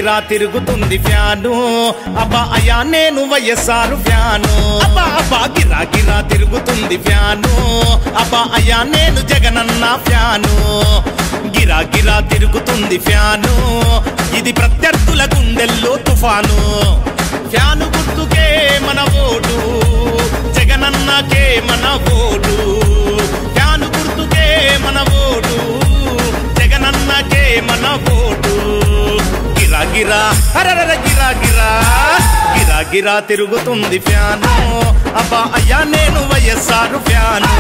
గిరా తిరుగుతుంది ఫ్యాను అబ్బా అయ్యా నేను వైఎస్ఆర్ ఫ్యాను అబ్బా అబ్బా గిరా గిరా తిరుగుతుంది ఫ్యాను అబ్బా అయ్యా నేను జగనన్న ఫ్యాను గిరా గిరా తిరుగుతుంది ఫ్యాను ఇది ప్రత్యర్థుల గుండెల్లో తుఫాను ఫ్యాను గుర్తుకే మన ఓటు జగనన్నకే మన ఓటు ఫ్యాను గుర్తుకే మన ఓటు జగనన్నకే మన ఓటు గిరా గిరా అరరర గిరా గిరా గిరా గిరా తిరుగుతుంది ఫ్యాను అబ్బా అయ్యా నేను వైఎస్ఆర్ ఫ్యాను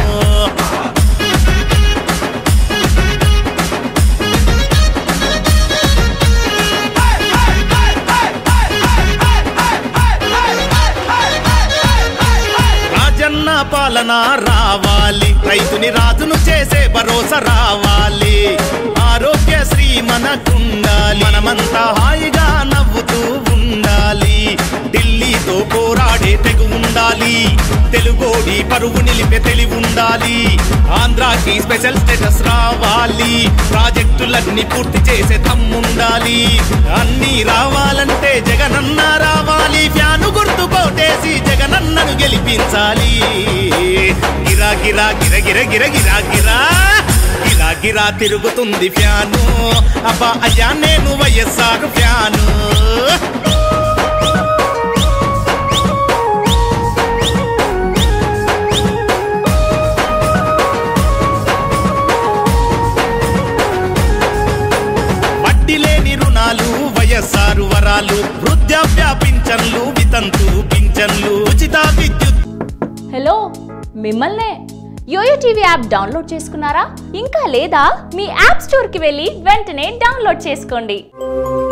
రాజన్న పాలన రావాలి రైతుని రాజును చేసే భరోసా రావాలి ఆరోగ్యశ్రీ మనకుండాలి మనమంతా హాయిగా నవ్వుతూ ఉండాలి ఢిల్లీతో పోరాడే తెగు ఉండాలి తెలుగోడి పరువు నిలిపే తెలివి ఉండాలి ఆంధ్రాకి స్పెషల్ స్టేటస్ రావాలి ప్రాజెక్టులన్నీ పూర్తి చేసే దమ్ముండాలి అన్నీ రావాలంటే జగనన్న రావాలి ఫ్యాను గుర్తు కోటేసి జగనన్నను గెలిపించాలి గిరా గిరా గిర గిర గిర గిరా గిరా గిరా గిరా తిరుగుతుంది ఫ్యాను అబ్బా అయ్యా నేను వైఎస్ఆర్ ఫ్యాను వడ్డీ లేని రుణాలు వైఎస్ఆర్ వరాలు వృద్ధాప్య పింఛన్లు వితంతు పింఛన్లు ఉచిత విద్యుత్ హలో మిమ్మల్నే యోయో టీవీ యాప్ డౌన్లోడ్ చేసుకున్నారా ఇంకా లేదా మీ యాప్ స్టోర్కి వెళ్ళి వెంటనే డౌన్లోడ్ చేసుకోండి